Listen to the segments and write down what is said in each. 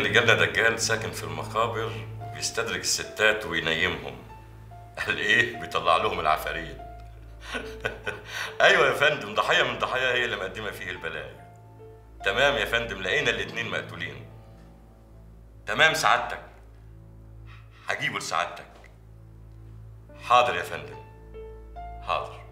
اللي جالنا دجال ساكن في المقابر بيستدرج الستات وينيمهم قال ايه بيطلع لهم العفاريت ايوه يا فندم ضحيه من ضحايا هي اللي مقدمه فيه البلاء تمام يا فندم لقينا الاتنين مقتولين تمام سعادتك هجيبه لسعادتك حاضر يا فندم حاضر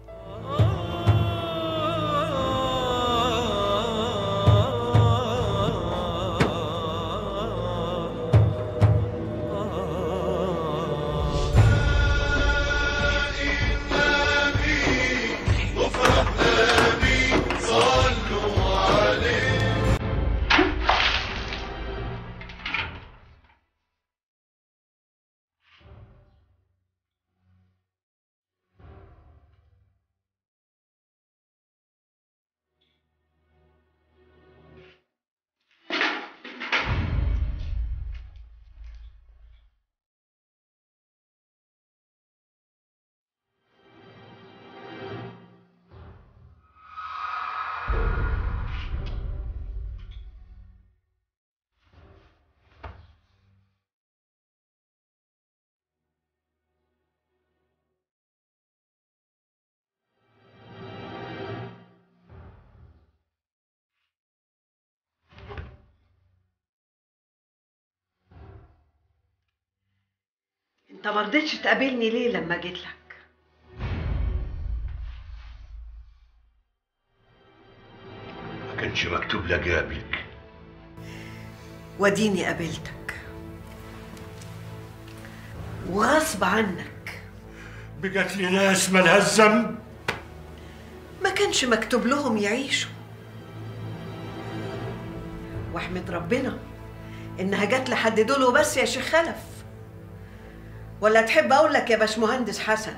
انت ما رضيتش تقابلني ليه لما جيت لك ما كانش مكتوب لي اقابلك وديني قابلتك وغصب عنك بقت لي ناس مالها الذنب ما كانش مكتوب لهم يعيشوا واحمد ربنا انها جت لحد دول وبس يا شيخ خلف ولا تحب اقول لك يا باشمهندس حسن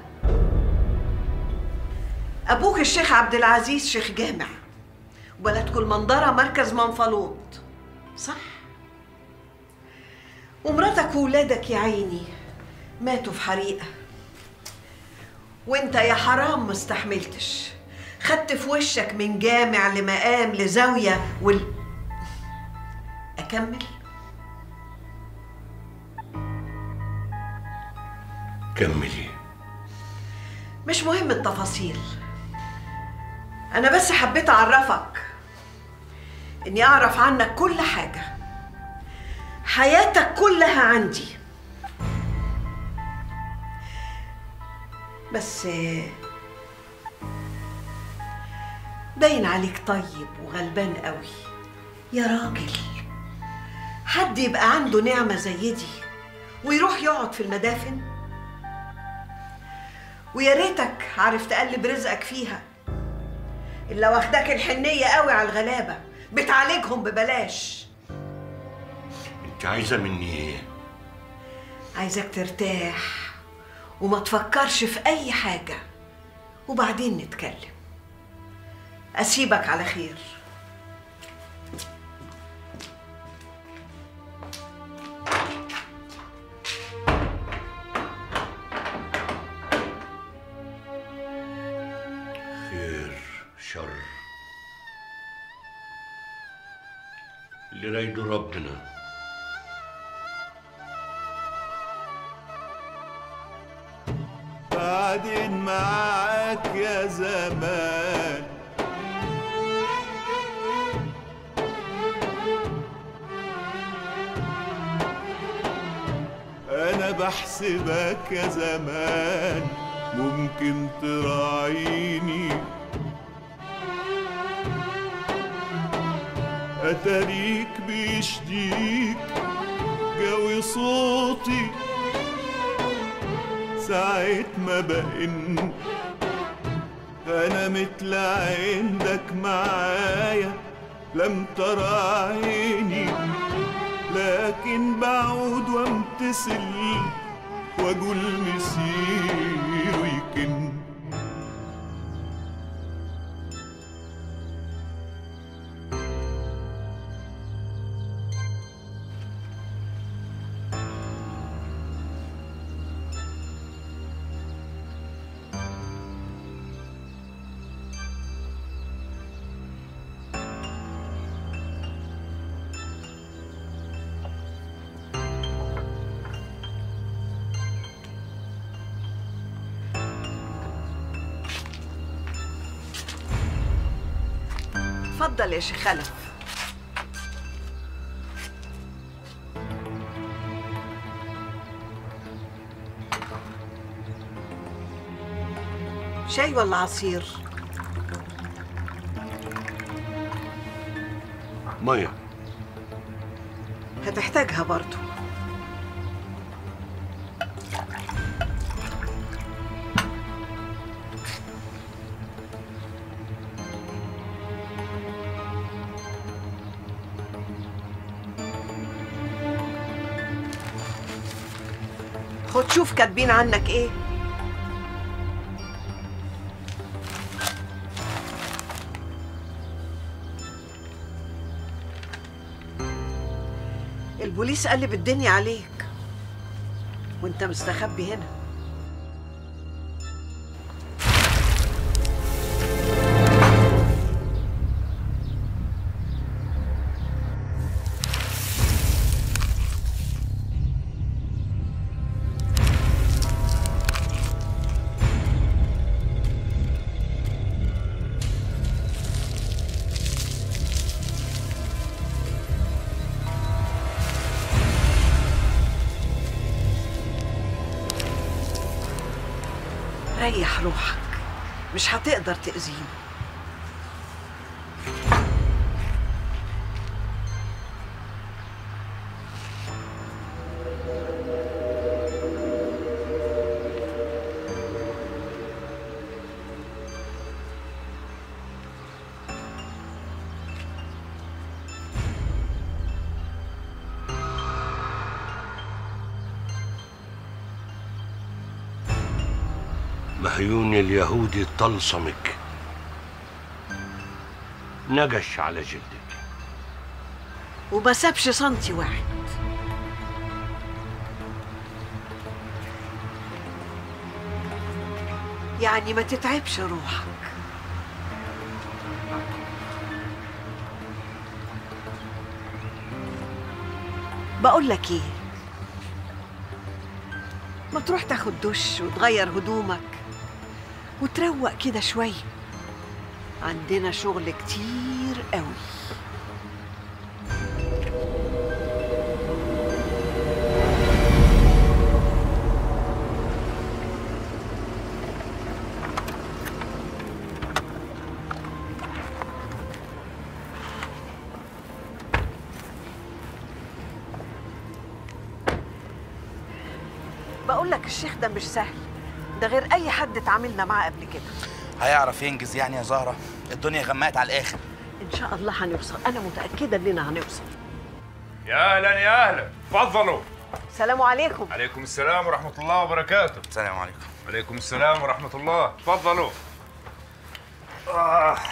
ابوك الشيخ عبد العزيز شيخ جامع وبلدكم المنظره مركز منفلوط صح ومراتك وولادك يا عيني ماتوا في حريقه وانت يا حرام ما استحملتش خدت في وشك من جامع لمقام لزاويه وال اكمل كملي مش مهم التفاصيل انا بس حبيت اعرفك اني اعرف عنك كل حاجه حياتك كلها عندي بس باين عليك طيب وغلبان قوي يا راجل حد يبقى عنده نعمه زي دي ويروح يقعد في المدافن ويا ريتك عارف تقلب رزقك فيها الا واخداك الحنيه قوي على الغلابه بتعالجهم ببلاش انت عايزه مني ايه عايزك ترتاح وما تفكرش في اي حاجه وبعدين نتكلم اسيبك على خير خير شر اللي رايده ربنا بعدين معاك يا زمان انا بحسبك يا زمان ممكن تراعيني اتاريك بيشديك جوي صوتي ساعة ما بقن أنا مثل عندك معايا لم ترى عيني لكن بعود وامتثل واقول مسير ويكن اتفضل يا شيخ خلف شاي ولا عصير ميه هتحتاجها برضو خد شوف كاتبين عنك ايه البوليس قلب الدنيا عليك وانت مستخبي هنا ريح روحك مش هتقدر تأذيني مهيون اليهودي طلسمك نجش على جلدك وما سابش سنتي واحد يعني ما تتعبش روحك بقول لك ايه ما تروح تاخد دش وتغير هدومك وتروق كده شويه عندنا شغل كتير قوي بقول لك الشيخ ده مش سهل ده غير اي حد اتعاملنا معاه قبل كده هيعرف ينجز يعني يا زهرة الدنيا غمقت على الآخر ان شاء الله هنوصل انا متاكده اننا هنوصل يا اهلا يا اهلا اتفضلوا سلام عليكم عليكم السلام ورحمه الله وبركاته السلام عليكم عليكم السلام ورحمه الله اتفضلوا آه.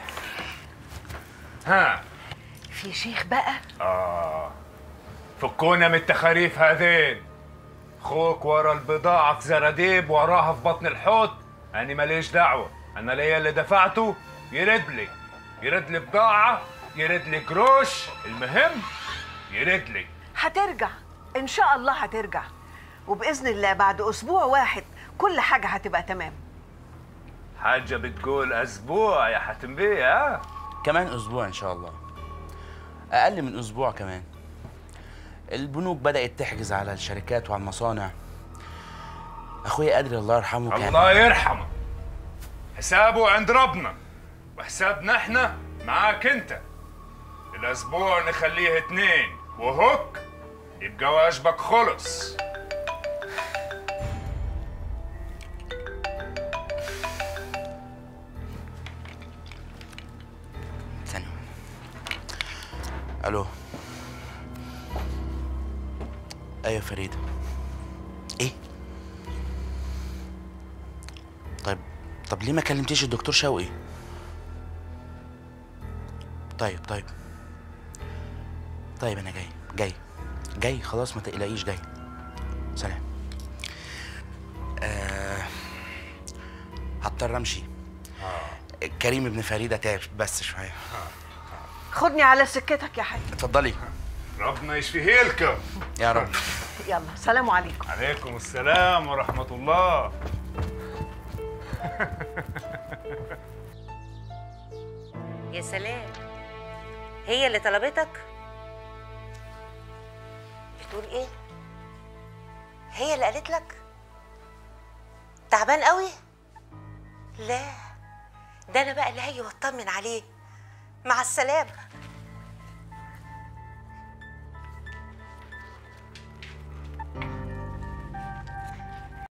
ها في شيخ بقى اه فكونا من التخاريف هذين خوك ورا البضاعة في زراديب وراها في بطن الحوت أنا ماليش دعوة أنا ليا اللي دفعته يرد لي يرد لي بضاعة يرد لي قروش المهم يرد لي هترجع ان شاء الله هترجع وباذن الله بعد اسبوع واحد كل حاجه هتبقى تمام حاجة بتقول أسبوع يا حاتم بيه ها كمان أسبوع إن شاء الله أقل من أسبوع كمان البنوك بدأت تحجز على الشركات وعلى المصانع أخويا قادر الله يرحمه كان الله يرحمه حسابه عند ربنا وحسابنا احنا معاك انت الاسبوع نخليه اتنين وهوك يبقى واجبك خلص ثانية ألو أيوة فريدة إيه؟ طيب طب ليه ما كلمتيش الدكتور شوقي؟ طيب طيب طيب أنا جاي جاي جاي خلاص ما تقلقيش جاي سلام آه هضطر أمشي كريم ابن فريدة تعب بس شوية خدني على سكتك يا حاج اتفضلي ربنا يشفيه لكم يا رب يلا سلام عليكم عليكم السلام ورحمة الله يا سلام هي اللي طلبتك بتقول ايه هي اللي قالت لك تعبان قوي لا ده انا بقى اللي هاجي واطمن عليه مع السلامه